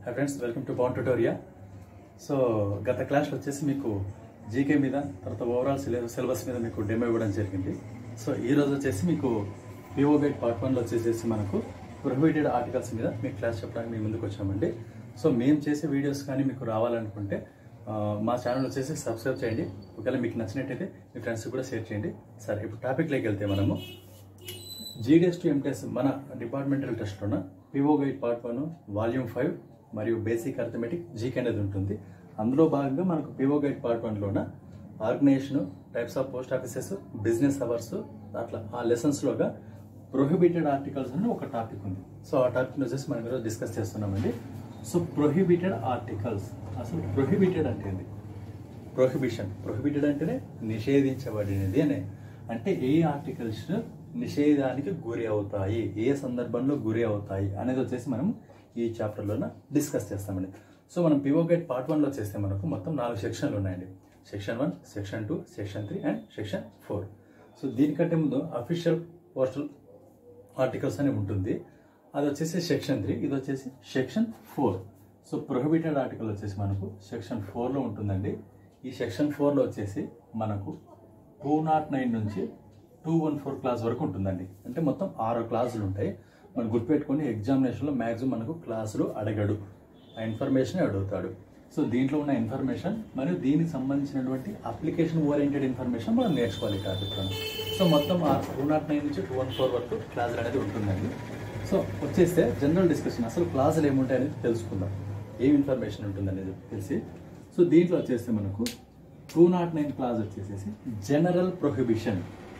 High friends welcome to బాన్ ట్యూటోరియా so గత క్లాస్లో వచ్చేసి మీకు జీకే మీద తర్వాత ఓవరాల్ సిలబస్ మీద మీకు డెమో ఇవ్వడం జరిగింది సో ఈ రోజు వచ్చేసి మీకు పిఓ గైడ్ పార్ట్ వన్లో వచ్చేసేసి మనకు ప్రొహిబిటెడ్ ఆర్టికల్స్ మీద మీకు క్లాస్ చెప్పడానికి మీ ముందుకు వచ్చామండి సో మేము చేసే వీడియోస్ కానీ మీకు రావాలనుకుంటే ఆ, మా ఛానల్ వచ్చేసి సబ్స్క్రైబ్ చేయండి ఒకవేళ మీకు నచ్చినట్టయితే మీ ఫ్రెండ్స్కి కూడా షేర్ చేయండి సరే ఇప్పుడు టాపిక్లోకి వెళ్తే మనము జీడిఎస్ టు ఎంటెస్ మన డిపార్ట్మెంటల్ టెస్ట్లోన PO guide part one volume five మరియు బేసిక్ అర్థమెటిక్ జీకే అనేది ఉంటుంది అందులో భాగంగా మనకు పిఓ గైడ్ పార్ట్ వన్లోన organization types of post offices business hours అట్లా ఆ లెసన్స్లోగా ప్రొహిబిటెడ్ ఆర్టికల్స్ అని ఒక టాపిక్ ఉంది సో ఆ టాపిక్ వచ్చేసి మనం ఈరోజు డిస్కస్ చేస్తున్నామండి సో ప్రొహిబిటెడ్ ఆర్టికల్స్ అసలు ప్రొహిబిటెడ్ అంటే ఏంది ప్రొహిబిషన్ ప్రొహిబిటెడ్ అంటేనే నిషేధించబడినది అనే అంటే ఏ ఆర్టికల్స్ నిషేధానికి గురి అవుతాయి ఏ సందర్భంలో గురి అవుతాయి అనేది వచ్చేసి మనం ఈ చాప్టర్లోన డిస్కస్ చేస్తామండి సో మనం పివో గైడ్ పార్ట్ వన్లో చేస్తే మనకు మొత్తం నాలుగు సెక్షన్లు ఉన్నాయండి section one section two section three and section four so దీనికంటే ముందు అఫీషియల్ పోస్టల్ ఆర్టికల్స్ అని ఉంటుంది అది వచ్చేసి సెక్షన్ త్రీ ఇది వచ్చేసి section four so prohibited article వచ్చేసి మనకు సెక్షన్ ఫోర్లో ఉంటుందండి ఈ సెక్షన్ ఫోర్లో వచ్చేసి మనకు టూ నాట్ నైన్ నుంచి టూ వన్ ఫోర్ క్లాస్ వరకు ఉంటుందండి అంటే మొత్తం ఆరు క్లాసులు ఉంటాయి మనం గుర్తుపెట్టుకొని ఎగ్జామినేషన్లో మ్యాక్సిమం మనకు క్లాసులు అడగడు ఆ ఇన్ఫర్మేషన్ అడుగుతాడు సో దీంట్లో ఉన్న ఇన్ఫర్మేషన్ మరియు దీనికి సంబంధించినటువంటి అప్లికేషన్ ఓరియంటెడ్ ఇన్ఫర్మేషన్ మనం నేర్చుకోవాలి ఈ టాపిక్లో సో మొత్తం ఆ టూ నాట్ నైన్ నుంచి టూ వన్ ఫోర్ వరకు క్లాసులు అనేది ఉంటుందండి సో వచ్చేస్తే జనరల్ డిస్కషన్ అసలు క్లాసులు ఏముంటాయి అనేది తెలుసుకుందాం ఏం ఇన్ఫర్మేషన్ ఉంటుంది అనేది తెలిసి సో దీంట్లో వచ్చేస్తే మనకు టూ నాట్ నైన్ క్లాస్ వచ్చేసేసి జనరల్ ప్రొహిబిషన్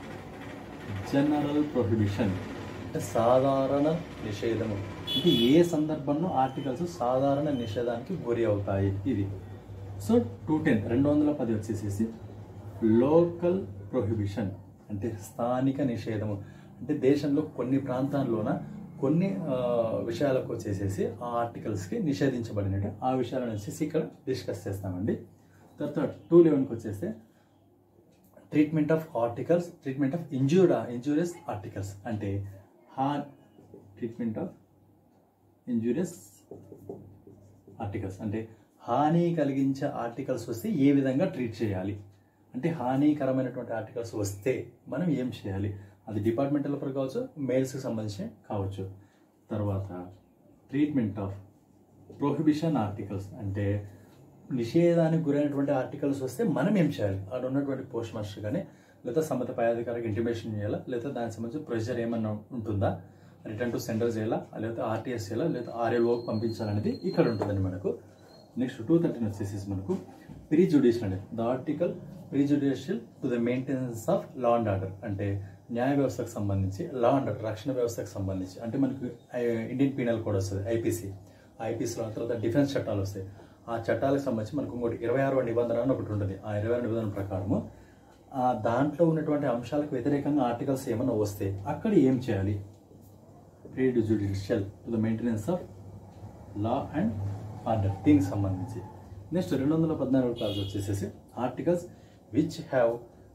జనరల్ ప్రొహిబిషన్ అంటే సాధారణ నిషేధము అంటే ఏ సందర్భంలో ఆర్టికల్స్ సాధారణ నిషేధానికి గురి అవుతాయి ఇది సో టూ టెన్ రెండు వందల పది వచ్చేసేసి లోకల్ ప్రొహిబిషన్ అంటే స్థానిక నిషేధము అంటే దేశంలో కొన్ని ప్రాంతాల్లోన కొన్ని ఆ, విషయాలకు వచ్చేసేసి ఆ ఆర్టికల్స్కి నిషేధించబడినట్టు ఆ విషయాలను వచ్చేసి ఇక్కడ డిస్కస్ చేస్తామండి తర్వాత టూ లెవెన్కి వచ్చేస్తే treatment of articles treatment of injured injurious articles అంటే హా ట్రీట్మెంట్ ఆఫ్ ఇంజూరియస్ ఆర్టికల్స్ అంటే హాని కలిగించే ఆర్టికల్స్ వస్తే ఏ విధంగా ట్రీట్ చేయాలి అంటే హానికరమైనటువంటి ఆర్టికల్స్ వస్తే మనం ఏం చేయాలి అది డిపార్ట్మెంటల్ పరంగా కావచ్చు మెయిల్స్కి సంబంధించి కావచ్చు తర్వాత ట్రీట్మెంట్ ఆఫ్ ప్రొహిబిషన్ ఆర్టికల్స్ అంటే నిషేధానికి గురైనటువంటి ఆర్టికల్స్ వస్తే మనం ఏం చేయాలి అక్కడ ఉన్నటువంటి పోస్ట్ మాస్టర్ కానీ లేదా సంబంధిత పై అధికారికి ఇంటిమేషన్ చేయాలా లేదా దానికి సంబంధించి ప్రొసీజర్ ఏమన్నా ఉంటుందా రిటర్న్ టు సెంటర్ చేయాలా లేదా ఆర్టీఎస్ చేయాలా లేదా ఆర్ఎల్ఓకి పంపించాలనేది ఇక్కడ ఉంటుందండి మనకు నెక్స్ట్ టూ థర్టీన్ వచ్చేసి మనకు ప్రీ జుడిషియల్ అనేది the article prejudicial to the maintenance of law and order అంటే న్యాయ వ్యవస్థకు సంబంధించి లా అండ్ ఆర్డర్ రక్షణ వ్యవస్థకు సంబంధించి అంటే మనకు ఆ, ఇండియన్ పీనల్ కోడ్ వస్తుంది ఐపీసీ ఐపీసీలో తర్వాత డిఫెన్స్ చట్టాలు వస్తాయి ఆ చట్టాలకు సంబంధించి మనకు ఇంకోటి ఇరవై ఆరవ నిబంధన అని ఒకటి ఉంటుంది ఆ ఇరవై ఆరు నిబంధన ప్రకారము ఆ దాంట్లో ఉన్నటువంటి అంశాలకు వ్యతిరేకంగా ఆర్టికల్స్ ఏమైనా వస్తే అక్కడ ఏం చేయాలి prejudicial to the maintenance of law and order దీనికి సంబంధించి నెక్స్ట్ రెండు వందల పద్నాలుగు క్లాస్ వచ్చేసేసి articles which have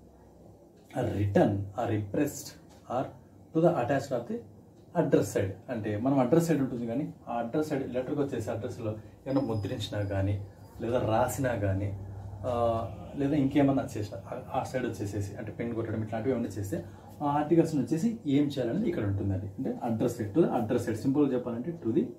return or impressed or to the attached of the address side అంటే మనం అడ్రస్ సైడ్ ఉంటుంది కానీ ఆ అడ్రస్ సైడ్ లెటర్కి వచ్చేసి అడ్రస్లో ఏమైనా ముద్రించినా కానీ లేదా రాసినా కానీ ఆ, లేదా ఇంకేమన్నా చేసిన ఆ సైడ్ వచ్చేసేసి అంటే పెన్ కొట్టడం ఇట్లాంటివి ఏమైనా చేస్తే ఆ ఆర్టికల్స్ వచ్చేసి ఏం చేయాలనేది ఇక్కడ ఉంటుందండి అంటే address side to the address side సింపుల్గా చెప్పాలంటే to the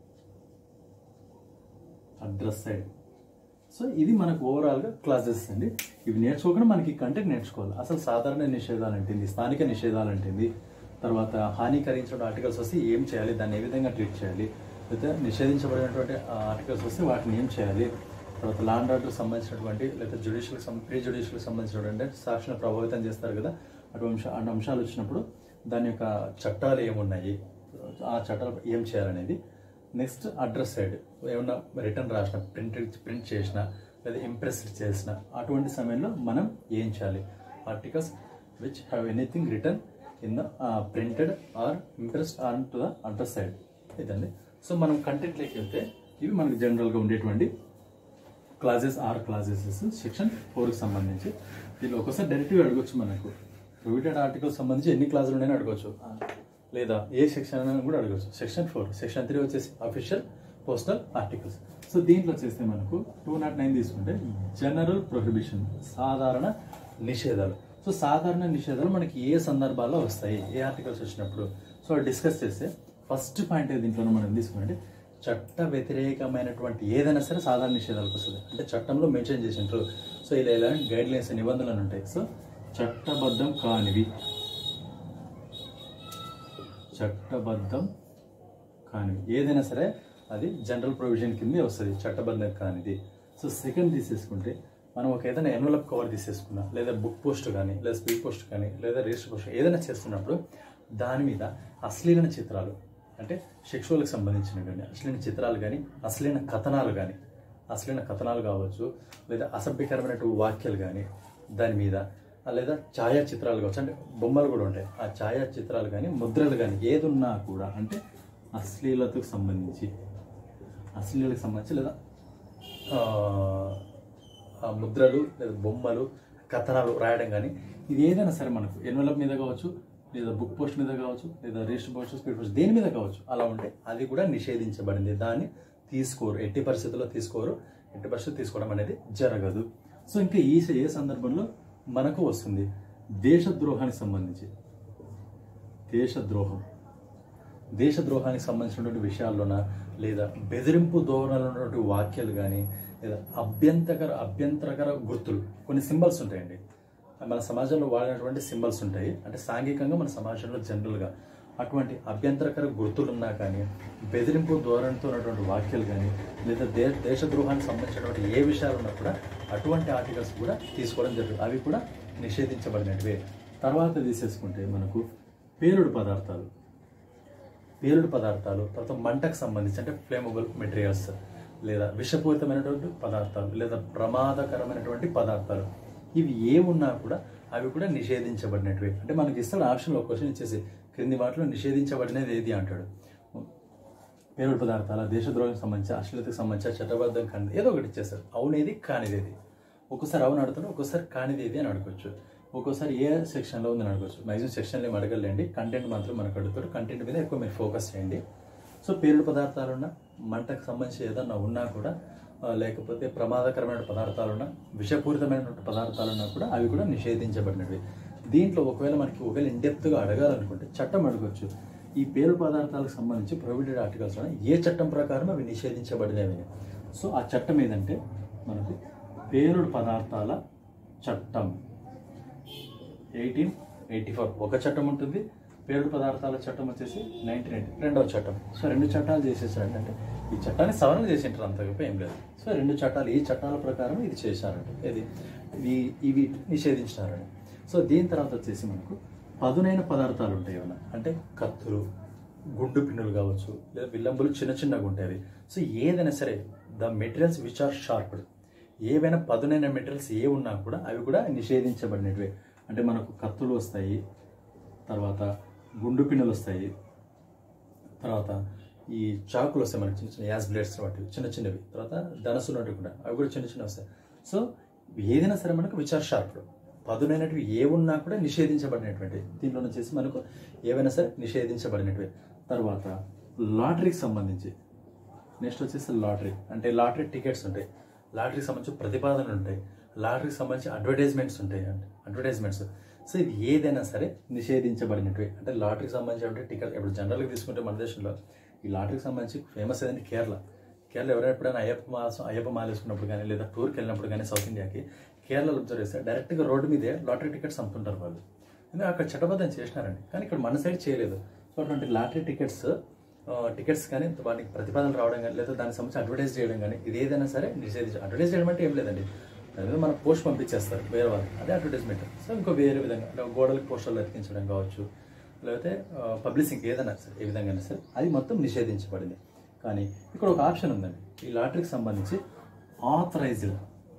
address side so ఇది మనకు ఓవరాల్గా క్లాసెస్ అండి ఇవి నేర్చుకోకుండా మనకి కంటెంట్ నేర్చుకోవాలి అసలు సాధారణ నిషేధాలు అంటేంది స్థానిక నిషేధాలు అంటేంది తర్వాత హానికరించిన ఆర్టికల్స్ వస్తే ఏం చేయాలి దాన్ని ఏ విధంగా ట్రీట్ చేయాలి లేదా నిషేధించబడినటువంటి ఆర్టికల్స్ వస్తే వాటిని ఏం చేయాలి తర్వాత లాండ్ ఆర్డర్కి సంబంధించినటువంటి లేదా జ్యుడిషియల్కి సం ప్రీ జ్యుడిషియల్కి సంబంధించినటువంటి సాక్షిని ప్రభావితం చేస్తారు కదా అటువంటి అంశ అటు అంశాలు వచ్చినప్పుడు దాని యొక్క చట్టాలు ఏమున్నాయి ఆ చట్టాలు ఏం చేయాలనేది నెక్స్ట్ అడ్రస్ సైడ్ ఏమన్నా రిటర్న్ రాసిన ప్రింట్ ప్రింట్ చేసిన లేదా ఇంప్రెస్ చేసిన అటువంటి సమయంలో మనం ఏం చేయాలి articles which have anything return in the printed or impressed on to the address side ఇదండి సో మనం కంటెంట్లోకి వెళ్తే ఇవి మనకు జనరల్గా ఉండేటువంటి క్లాసెస్ ఆర్ క్లాసెస్ సెక్షన్ ఫోర్కి సంబంధించి దీనిలో ఒకసారి డైరెక్ట్గా అడగొచ్చు మనకు ప్రొవిటెడ్ ఆర్టికల్ సంబంధించి ఎన్ని క్లాసులు ఉన్నాయని అడగొచ్చు లేదా ఏ సెక్షన్ అని కూడా అడగచ్చు సెక్షన్ ఫోర్ సెక్షన్ త్రీ వచ్చేసి అఫీషియల్ పోస్టల్ ఆర్టికల్స్ సో దీంట్లో వచ్చేస్తే మనకు టూ నాట్ నైన్ తీసుకుంటే జనరల్ ప్రొహిబిషన్ సాధారణ నిషేధాలు సో సాధారణ నిషేధాలు మనకి ఏ సందర్భాల్లో వస్తాయి ఏ ఆర్టికల్స్ వచ్చినప్పుడు సో డిస్కస్ చేస్తే ఫస్ట్ పాయింట్ దీంట్లో మనం తీసుకుంటే చట్ట వ్యతిరేకమైనటువంటి ఏదైనా సరే సాధారణ నిషేధాలకు వస్తుంది అంటే చట్టంలో మెన్షన్ చేసింటారు సో ఇలా ఇలాంటి గైడ్ లైన్స్ నిబంధనలు ఉంటాయి సో చట్టబద్ధం కానివి చట్టబద్ధం కానివి ఏదైనా సరే అది జనరల్ ప్రొవిజన్ కిందే వస్తుంది చట్టబద్ధం కానిది సో సెకండ్ తీసేసుకుంటే మనం ఒక ఏదైనా ఎన్వలప్ కవర్ తీసేసుకున్నా లేదా బుక్ పోస్ట్ కానీ లేదా స్పీడ్ పోస్ట్ కానీ లేదా రిజిస్టర్ పోస్ట్ ఏదైనా చేస్తున్నప్పుడు దాని మీద అశ్లీల చిత్రాలు అంటే శిక్షువులకు సంబంధించిన కానీ అశ్లీల చిత్రాలు కానీ అశ్లీల కథనాలు కానీ అశ్లీల కథనాలు కావచ్చు లేదా అసభ్యకరమైనటువంటి వాక్యాలు కానీ దాని మీద ఆ లేదా ఛాయాచిత్రాలు కావచ్చు అంటే బొమ్మలు కూడా ఉంటాయి ఆ ఛాయాచిత్రాలు కానీ ముద్రలు కానీ ఏది ఉన్నా కూడా అంటే అశ్లీలతకు సంబంధించి అశ్లీలకు సంబంధించి లేదా ఆ, ఆ ముద్రలు లేదా బొమ్మలు కథనాలు రాయడం కానీ ఇది ఏదైనా సరే మనకు ఎన్వలప్ మీద కావచ్చు లేదా బుక్ పోస్ట్ మీద కావచ్చు లేదా రిజిస్టర్ పోస్ట్ స్పీడ్ పోస్ట్ దేని మీద కావచ్చు అలా ఉంటే అది కూడా నిషేధించబడింది దాన్ని తీసుకోరు ఎట్టి పరిస్థితుల్లో తీసుకోరు ఎట్టి పరిస్థితులు తీసుకోవడం అనేది జరగదు సో ఇంకా ఈ ఏ సందర్భంలో మనకు వస్తుంది దేశద్రోహానికి సంబంధించి దేశద్రోహం దేశద్రోహానికి సంబంధించినటువంటి విషయాల్లోన లేదా బెదిరింపు ధోరణిలో ఉన్నటువంటి వాక్యాలు కానీ లేదా అభ్యంతకర అభ్యంతరకర గుర్తులు కొన్ని సింబల్స్ ఉంటాయండి మన సమాజంలో వాడినటువంటి సింబల్స్ ఉంటాయి అంటే సాంఘికంగా మన సమాజంలో జనరల్గా అటువంటి అభ్యంతరకర గుర్తులు ఉన్నా కానీ బెదిరింపు ధోరణితో ఉన్నటువంటి వాక్యాలు కానీ లేదా దే దేశద్రోహానికి సంబంధించినటువంటి ఏ విషయాలు ఉన్నా కూడా అటువంటి ఆర్టికల్స్ కూడా తీసుకోవడం జరుగుతుంది అవి కూడా నిషేధించబడినటివే తర్వాత తీసేసుకుంటే మనకు పేలుడు పదార్థాలు పేలుడు పదార్థాలు తర్వాత మంటకు సంబంధించి అంటే ఫ్లేమబుల్ మెటీరియల్స్ లేదా విషపూరితమైనటువంటి పదార్థాలు లేదా ప్రమాదకరమైనటువంటి పదార్థాలు ఇవి ఏమున్నా కూడా అవి కూడా నిషేధించబడినటివి అంటే మనకి ఇస్తాడు ఆప్షన్లో క్వశ్చన్ ఇచ్చేసి క్రింది వాటిలో నిషేధించబడినది ఏది అంటాడు పేలుడు పదార్థాల దేశద్రోహం సంబంధించి అశ్లీలతకు సంబంధించి చట్టబద్ధం కానిది ఏదో ఒకటి ఇచ్చేస్తారు అవునేది కానిదేది ఒక్కోసారి అవును అడుగుతాడు ఒక్కోసారి కానిది ఏది అని అడగొచ్చు ఒక్కోసారి ఏ సెక్షన్లో ఉందని అడగొచ్చు మ్యాక్సిమం సెక్షన్లో ఏం అడగలేండి కంటెంట్ మాత్రం మనకు అడుగుతాడు కంటెంట్ మీద ఎక్కువ మీరు ఫోకస్ చేయండి సో పేలుడు పదార్థాలు ఉన్నా మంటకు సంబంధించి ఏదన్నా ఉన్నా కూడా ఆ, లేకపోతే ప్రమాదకరమైన పదార్థాలున్నా విషపూరితమైనటువంటి పదార్థాలున్నా కూడా అవి కూడా నిషేధించబడినవి దీంట్లో ఒకవేళ మనకి ఒకవేళ ఇండెప్త్గా అడగాలనుకుంటే చట్టం అడగొచ్చు ఈ పేరు పదార్థాలకు సంబంధించి ప్రొహిబిటెడ్ ఆర్టికల్స్ ఏ చట్టం ప్రకారం అవి నిషేధించబడినవి అని. సో ఆ చట్టం ఏదంటే మనకు పేలుడు పదార్థాల చట్టం ఎయిటీన్ ఎయిటీ ఫోర్ ఒక చట్టం ఉంటుంది పేలుడు పదార్థాల చట్టం వచ్చేసి నైన్టీన్ ఎయిటీ రెండవ చట్టం సో రెండు చట్టాలు చేసేసారంటే అంటే ఈ చట్టాన్ని సవరణ చేసింటారు అంత గొప్ప ఏం లేదు సో రెండు చట్టాలు ఈ చట్టాల ప్రకారం ఇది చేశారంట ఇది ఇవి ఇవి నిషేధించినారని సో దీని తర్వాత వచ్చేసి మనకు పదునైన పదార్థాలు ఉంటాయి ఏమైనా అంటే కత్తులు గుండు పిన్నులు కావచ్చు లేదా విల్లంబులు చిన్న చిన్నగా ఉంటాయి అవి సో ఏదైనా సరే the materials which are sharped ఏవైనా పదునైన మెటీరియల్స్ ఏ ఉన్నా కూడా అవి కూడా నిషేధించబడినటివే అంటే మనకు కత్తులు వస్తాయి తర్వాత గుండు పిన్నులు వస్తాయి తర్వాత ఈ చాకులు వస్తాయి మనకి చిన్న చిన్న యాస్ బ్లేడ్స్ వాటి చిన్న చిన్నవి తర్వాత ధనస్సులు ఉన్నట్టు కూడా అవి కూడా చిన్న చిన్నవి వస్తాయి సో ఏదైనా సరే మనకు విచార్ షార్ప్ పదునైనటివి ఏ ఉన్నా కూడా నిషేధించబడినటువంటి దీంట్లో వచ్చేసి మనకు ఏవైనా సరే నిషేధించబడినటివి తర్వాత లాటరీకి సంబంధించి నెక్స్ట్ వచ్చేసి లాటరీ అంటే లాటరీ టికెట్స్ ఉంటాయి లాటరీకి సంబంధించి ప్రతిపాదనలు ఉంటాయి లాటరీకి సంబంధించి అడ్వర్టైజ్మెంట్స్ ఉంటాయి అంటే అడ్వర్టైజ్మెంట్స్ సో ఇది ఏదైనా సరే నిషేధించబడినట్టు అంటే లాటరీకి సంబంధించిన టికెట్ ఇప్పుడు జనరల్గా తీసుకుంటే మన దేశంలో ఈ లాటరీకి సంబంధించి ఫేమస్ ఏదంటే కేరళ కేరళ ఎవరైనా ఎప్పుడైనా అయ్యప్ప మాసం అయ్యప్ప మాల వేసుకున్నప్పుడు కానీ లేదా టూర్కి వెళ్ళినప్పుడు కానీ సౌత్ ఇండియాకి కేరళలో అబ్జర్వ్ చేస్తే డైరెక్ట్గా రోడ్డు మీదే లాటరీ టికెట్స్ అమ్ముతుంటారు వాళ్ళు ఎందుకంటే అక్కడ చట్టబద్ధం చేసినారండి కానీ ఇక్కడ మన సైడ్ చేయలేదు సో అటువంటి లాటరీ టికెట్స్ టికెట్స్ కానీ వాటికి ప్రతిపాదన రావడం కానీ లేదా దానికి సంబంధించి అడ్వర్టైజ్ చేయడం కానీ ఇది ఏదైనా సరే నిషేధించ అడ్వర్టైజ్ చేయడం అంటే ఏం లేదండి దాని మీద మన పోస్ట్ పంపించేస్తారు వేరే వాళ్ళు అదే అడ్వర్టైజ్మెంట్ సో ఇంకో వేరే విధంగా అంటే గోడలకు పోస్టర్లు ఎత్తికించడం కావచ్చు లేకపోతే పబ్లిసిటీ ఏదైనా సరే ఏ విధంగా అయినా సరే అది మొత్తం నిషేధించబడింది కానీ ఇక్కడ ఒక ఆప్షన్ ఉందండి ఈ లాటరీకి సంబంధించి ఆథరైజ్డ్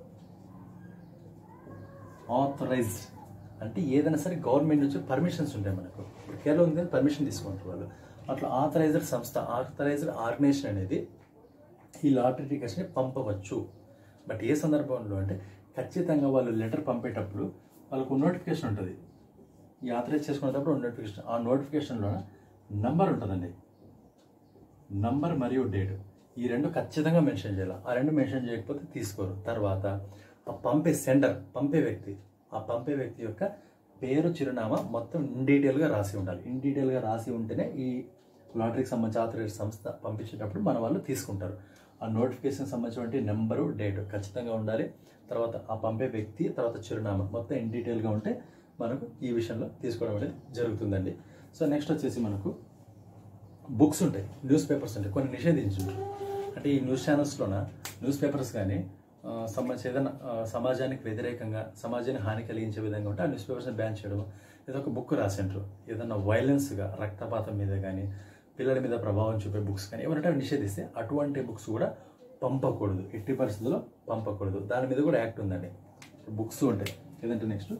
ఆథరైజ్డ్ అంటే ఏదైనా సరే గవర్నమెంట్ నుంచి పర్మిషన్స్ ఉంటాయి మనకు ఇప్పుడు కేరళ ఉంది పర్మిషన్ తీసుకుంటారు వాళ్ళు అట్లా ఆథరైజ్డ్ సంస్థ ఆథరైజ్డ్ ఆర్గనైజేషన్ అనేది ఈ లాటరీ టికెట్స్ని పంపవచ్చు బట్ ఏ సందర్భంలో అంటే ఖచ్చితంగా వాళ్ళు లెటర్ పంపేటప్పుడు వాళ్ళకు నోటిఫికేషన్ ఉంటుంది ఈ ఆథరైజ్ చేసుకునేటప్పుడు నోటిఫికేషన్ ఆ నోటిఫికేషన్లో నంబర్ ఉంటుందండి నంబర్ మరియు డేట్ ఈ రెండు ఖచ్చితంగా మెన్షన్ చేయాలి ఆ రెండు మెన్షన్ చేయకపోతే తీసుకోరు తర్వాత ఆ పంపే సెండర్ పంపే వ్యక్తి ఆ పంపే వ్యక్తి యొక్క పేరు చిరునామా మొత్తం ఇన్ డీటెయిల్గా రాసి ఉండాలి ఇన్ డీటెయిల్గా రాసి ఉంటేనే ఈ లాటరీకి సంబంధించి ఆథరైజ్ సంస్థ పంపించేటప్పుడు మన వాళ్ళు తీసుకుంటారు ఆ నోటిఫికేషన్ సంబంధించినటువంటి నెంబరు డేట్ ఖచ్చితంగా ఉండాలి తర్వాత ఆ పంపే వ్యక్తి తర్వాత చిరునామా మొత్తం ఇన్ డీటెయిల్గా ఉంటే మనకు ఈ విషయంలో తీసుకోవడం అనేది జరుగుతుందండి సో నెక్స్ట్ వచ్చేసి మనకు బుక్స్ ఉంటాయి న్యూస్ పేపర్స్ ఉంటాయి కొన్ని నిషేధించుంటారు అంటే ఈ న్యూస్ ఛానల్స్లోన న్యూస్ పేపర్స్ కానీ ఆ, సంబంధించి ఏదైనా ఆ, సమాజానికి వ్యతిరేకంగా సమాజానికి హాని కలిగించే విధంగా ఉంటే ఆ న్యూస్ పేపర్స్ని బ్యాన్ చేయడం ఏదో ఒక బుక్ రాసింటారు ఏదైనా వైలెన్స్గా రక్తపాతం మీద కానీ పిల్లల మీద ప్రభావం చూపే బుక్స్ కానీ ఏమంటే అవి నిషేధిస్తే అటువంటి బుక్స్ కూడా పంపకూడదు ఎట్టి పరిస్థితుల్లో పంపకూడదు దాని మీద కూడా యాక్ట్ ఉందండి బుక్స్ ఉంటాయి ఏదంటే నెక్స్ట్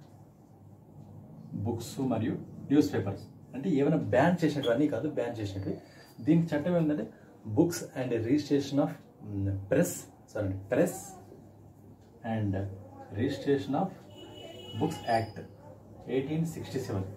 బుక్స్ మరియు న్యూస్ పేపర్స్ అంటే ఏమైనా బ్యాన్ చేసినట్టు అన్నీ కాదు బ్యాన్ చేసినట్టు దీనికి చట్టం ఏంటంటే books and registration of press sorry press and registration of books act eighteen sixty seven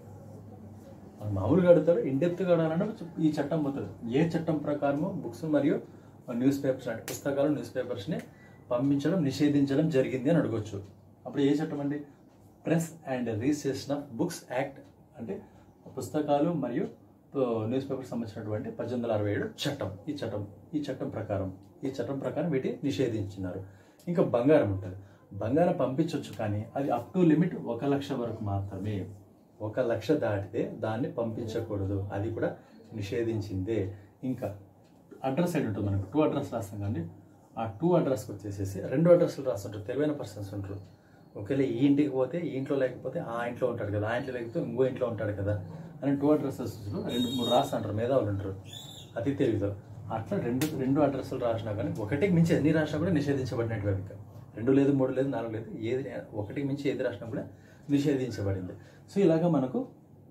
మామూలుగా అడుగుతారు ఇండెప్త్గా అడగాలంటే ఈ చట్టం పోతుంది ఏ చట్టం ప్రకారము బుక్స్ మరియు న్యూస్ పేపర్స్ అంటే పుస్తకాలు న్యూస్ పేపర్స్ని పంపించడం నిషేధించడం జరిగింది అని అడగొచ్చు అప్పుడు ఏ చట్టం అండి press and registration of books act అంటే పుస్తకాలు మరియు న్యూస్ పేపర్ సంబంధించినటువంటి పద్దెనిమిది వందల అరవై ఏడు చట్టం ఈ చట్టం ఈ చట్టం ప్రకారం ఈ చట్టం ప్రకారం వీటిని నిషేధించినారు ఇంకా బంగారం ఉంటుంది బంగారం పంపించవచ్చు కానీ అది అప్ టు లిమిట్ ఒక లక్ష వరకు మాత్రమే ఒక లక్ష దాటితే దాన్ని పంపించకూడదు అది కూడా నిషేధించిందే ఇంకా అడ్రస్ సైడ్ ఉంటుంది మనకు టూ అడ్రస్ రాస్తాం కానీ ఆ టూ అడ్రస్కి వచ్చేసేసి రెండు అడ్రస్లు రాస్తుంటారు తెలివైన పర్సన్స్ ఉంటారు ఒకవేళ ఈ ఇంటికి పోతే ఈ ఇంట్లో లేకపోతే ఆ ఇంట్లో ఉంటాడు కదా ఆ ఇంట్లో లేకపోతే ఇంకో ఇంట్లో ఉంటాడు కదా అని టూ అడ్రసెస్ రెండు మూడు రాస్తుంటారు మేధావులు ఉంటారు అతి తెలివితో అట్లా రెండు రెండు అడ్రస్లు రాసినా కానీ ఒకటికి మించి ఎన్ని రాసినా కూడా నిషేధించబడినట్టు ఇక రెండు లేదు మూడు లేదు నాలుగు లేదు ఏది ఒకటికి మించి ఏది రాసినా కూడా నిషేధించబడింది సో ఇలాగా మనకు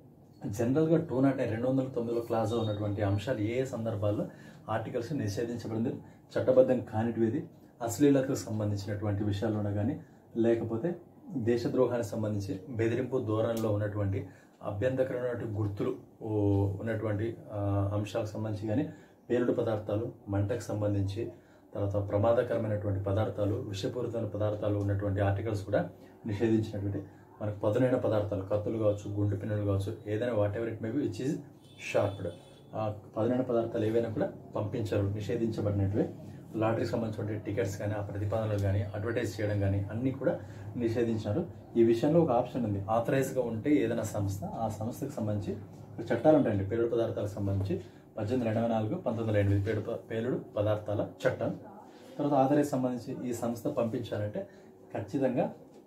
జనరల్గా టూ నాట్ రెండు వందల తొమ్మిదిలో క్లాస్లో ఉన్నటువంటి అంశాలు ఏ ఏ సందర్భాల్లో ఆర్టికల్స్ నిషేధించబడింది చట్టబద్ధం కానిటివి అశ్లీలతకు సంబంధించినటువంటి విషయాల్లోనే కానీ లేకపోతే దేశద్రోహానికి సంబంధించి బెదిరింపు ధోరణిలో ఉన్నటువంటి అభ్యంతరకరమైనటువంటి గుర్తులు ఓ, ఉన్నటువంటి ఆ, అంశాలకు సంబంధించి కానీ పేలుడు పదార్థాలు మంటకు సంబంధించి తర్వాత ప్రమాదకరమైనటువంటి పదార్థాలు విషపూరితమైన పదార్థాలు ఉన్నటువంటి ఆర్టికల్స్ కూడా నిషేధించినటువంటి మనకు పదునైన పదార్థాలు కత్తులు కావచ్చు గుండు పిన్నులు కావచ్చు ఏదైనా whatever it may be which is sharped ఆ పదునైన పదార్థాలు ఏవైనా కూడా పంపించరు నిషేధించబడినట్వే లాటరీకి సంబంధించిన టికెట్స్ కానీ ఆ ప్రతిపాదనలు కానీ అడ్వర్టైజ్ చేయడం కానీ అన్నీ కూడా నిషేధించారు ఈ విషయంలో ఒక ఆప్షన్ ఉంది ఆథరైజ్గా ఉంటే ఏదైనా సంస్థ ఆ సంస్థకు సంబంధించి చట్టాలు ఉంటాయండి పేలుడు పదార్థాలకు సంబంధించి పద్దెనిమిది వందల ఎనభై నాలుగు పంతొమ్మిది వందల ఎనిమిది పేలుడు ప- పేలుడు పదార్థాల చట్టం తర్వాత ఆథరైజ్ సంబంధించి ఈ సంస్థ పంపించాలంటే ఖచ్చితంగా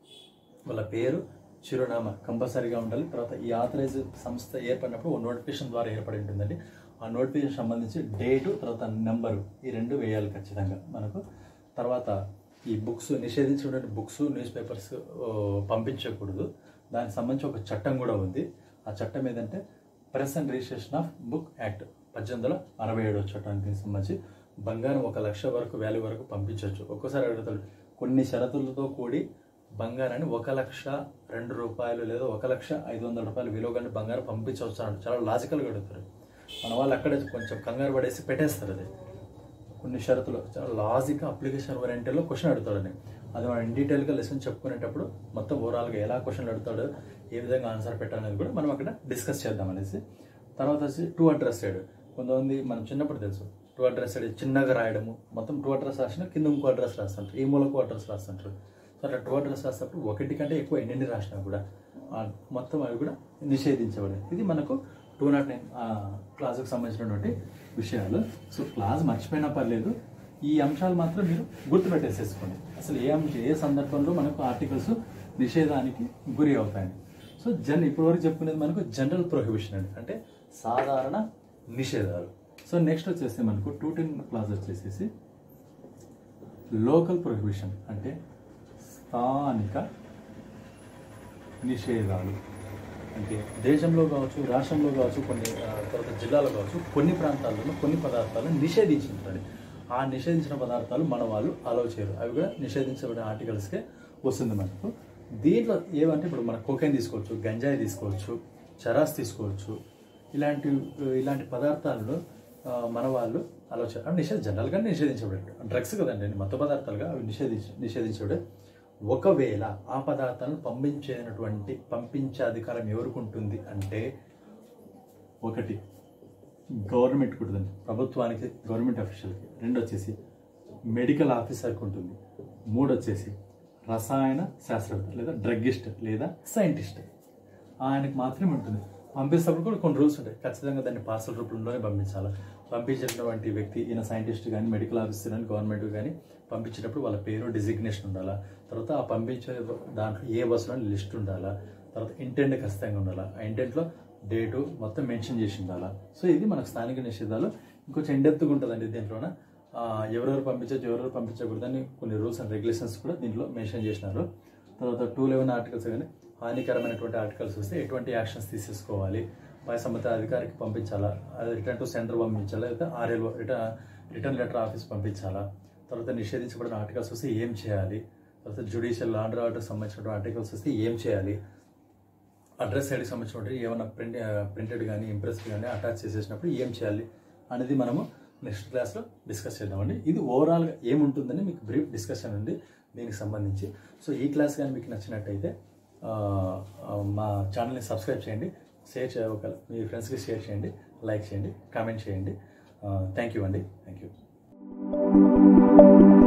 వాళ్ళ పేరు చిరునామా కంపల్సరీగా ఉండాలి తర్వాత ఈ ఆథరైజ్ సంస్థ ఏర్పడినప్పుడు ఓ నోటిఫికేషన్ ద్వారా ఏర్పడి ఉంటుందండి ఆ నోటిఫికేషన్ సంబంధించి డేటు తర్వాత నెంబరు ఈ రెండు వేయాలి ఖచ్చితంగా మనకు తర్వాత ఈ బుక్స్ నిషేధించినటువంటి బుక్స్ న్యూస్ పేపర్స్ పంపించకూడదు దానికి సంబంధించి ఒక చట్టం కూడా ఉంది ఆ చట్టం ఏదంటే press and registration of book act పద్దెనిమిది వందల అరవై ఏడో చట్టానికి సంబంధించి బంగారం ఒక లక్ష వరకు వాల్యూ వరకు పంపించవచ్చు ఒక్కోసారి అడుగుతాడు కొన్ని షరతులతో కూడి బంగారాన్ని ఒక లక్ష రెండు రూపాయలు లేదా ఒక లక్ష ఐదు వందల రూపాయలు విలువ కంటే బంగారం పంపించవచ్చు అంటే చాలా లాజికల్గా అడుగుతారు మన వాళ్ళు అక్కడే కొంచెం కంగారు పడేసి పెట్టేస్తారు అది కొన్ని షరతులు చాలా లాజిక్ అప్లికేషన్ ఓరియంటెడ్లో క్వశ్చన్ అడుగుతాడని అది మనం ఇన్ డీటెయిల్గా లెసన్ చెప్పుకునేటప్పుడు మొత్తం ఓవరాల్గా ఎలా క్వశ్చన్లు అడుగుతాడు ఏ విధంగా ఆన్సర్ పెట్టాలనేది కూడా మనం అక్కడ డిస్కస్ చేద్దాం అనేసి తర్వాత వచ్చి టూ అడ్రస్ సైడ్ కొంతమంది మనం చిన్నప్పుడు తెలుసు టూ అడ్రస్ సైడ్ చిన్నగా రాయడము మొత్తం టూ అడ్రస్ రాసిన కింద ఇంకో అడ్రస్ రాస్తుంటారు ఈ మూలకు అడ్రస్ రాస్తుంటారు సో అట్లా టూ అడ్రస్ రాసినప్పుడు ఒకటి కంటే ఎక్కువ ఎన్ని రాసినా కూడా ఆ మొత్తం అవి కూడా నిషేధించబడింది ఇది మనకు టూ నాట్ నైన్ క్లాసుకు సంబంధించినటువంటి విషయాలు సో క్లాస్ మర్చిపోయినా పర్లేదు ఈ అంశాలు మాత్రం మీరు గుర్తుపెట్టేసేసుకోండి అసలు ఏ అంశం ఏ సందర్భంలో మనకు ఆర్టికల్స్ నిషేధానికి గురి అవుతాయి సో జన్ ఇప్పటివరకు చెప్పుకునేది మనకు జనరల్ ప్రొహిబిషన్ అండి అంటే సాధారణ నిషేధాలు సో నెక్స్ట్ వచ్చేసి మనకు టూ టెన్ క్లాస్ వచ్చేసేసి లోకల్ ప్రొహిబిషన్ అంటే స్థానిక నిషేధాలు అంటే దేశంలో కావచ్చు రాష్ట్రంలో కావచ్చు కొన్ని ఆ, తర్వాత జిల్లాలో కావచ్చు కొన్ని ప్రాంతాల్లో కొన్ని పదార్థాలను నిషేధించింటారు ఆ నిషేధించిన పదార్థాలు మన వాళ్ళు అలౌ చేయరు అవి కూడా నిషేధించబడిన ఆర్టికల్స్కే వస్తుంది మనకు దీంట్లో ఏమంటే ఇప్పుడు మన కోకైన్ తీసుకోవచ్చు గంజాయి తీసుకోవచ్చు చరాస్ తీసుకోవచ్చు ఇలాంటి ఇలాంటి పదార్థాలను ఆ, మన వాళ్ళు ఆలోచన అవి నిషేధ జనరల్గా నిషేధించబడే డ్రగ్స్ కదండి మత్తు పదార్థాలుగా అవి నిషేధించ నిషేధించబడే ఒకవేళ ఆ పదార్థాలను పంపించేటువంటి పంపించే అధికారం ఎవరికి ఉంటుంది అంటే ఒకటి గవర్నమెంట్ ఉంటుందండి ప్రభుత్వానికి గవర్నమెంట్ అఫీషియల్కి రెండు వచ్చేసి మెడికల్ ఆఫీసర్కి ఉంటుంది మూడు వచ్చేసి రసాయన శాస్త్రవేత్త లేదా డ్రగ్గిస్ట్ లేదా సైంటిస్ట్ ఆయనకి మాత్రమే ఉంటుంది పంపిస్తేప్పుడు కూడా కొన్ని రూల్స్ ఉంటాయి ఖచ్చితంగా దాన్ని పార్సల్ రూపంలోనే పంపించాలి పంపించేటటువంటి వ్యక్తి ఈయన సైంటిస్ట్ కానీ మెడికల్ ఆఫీసర్ కానీ గవర్నమెంట్ కానీ పంపించేటప్పుడు వాళ్ళ పేరు డిజిగ్నేషన్ ఉండాలా తర్వాత ఆ పంపించే దాంట్లో ఏ బస్సులో లిస్ట్ ఉండాలా తర్వాత ఇంటెంట్ ఖచ్చితంగా ఉండాలా ఆ ఇంటెంట్లో డేటు మొత్తం మెన్షన్ చేసి ఉండాలా సో ఇది మనకు స్థానిక నిషేధాలు ఇంకొంచెం ఇండెప్త్గా ఉంటుందండి దీంట్లోన ఆ, ఎవరెవరు పంపించవచ్చు ఎవరెవరు పంపించకూడదని కొన్ని రూల్స్ అండ్ రెగ్యులేషన్స్ కూడా దీంట్లో మెన్షన్ చేసినారు తర్వాత టూ లెవెన్ ఆర్టికల్స్ కానీ హానికరమైనటువంటి ఆర్టికల్స్ వస్తే ఎటువంటి యాక్షన్స్ తీసేసుకోవాలి పై సంబంధిత అధికారికి పంపించాలా అది రిటర్న్ టు సెంటర్ పంపించాలా లేదా RL return return letter office పంపించాలా తర్వాత నిషేధించబడిన ఆర్టికల్స్ వస్తే ఏం చేయాలి తర్వాత జ్యుడిషియల్ ఆర్డర్ ఆర్డర్ సంబంధించిన ఆర్టికల్స్ వస్తే ఏం చేయాలి అడ్రస్ సైడ్కి సంబంధించినటువంటి ఏమైనా ప్రింట్ ప్రింటెడ్ కానీ ఇంప్రెస్ కానీ అటాచ్ చేసేసినప్పుడు ఏం చేయాలి అనేది మనము నెక్స్ట్ క్లాస్లో డిస్కస్ చేద్దామండి ఇది ఓవరాల్గా ఏముంటుందని మీకు బ్రీఫ్ డిస్కషన్ ఉంది దీనికి సంబంధించి సో ఈ క్లాస్ కానీ మీకు నచ్చినట్టయితే ఆ, ఆ, మా ఛానల్ని సబ్స్క్రైబ్ చేయండి షేర్ చేయ ఒక మీ ఫ్రెండ్స్కి షేర్ చేయండి లైక్ చేయండి కామెంట్ చేయండి థ్యాంక్ యూ అండి థ్యాంక్ యూ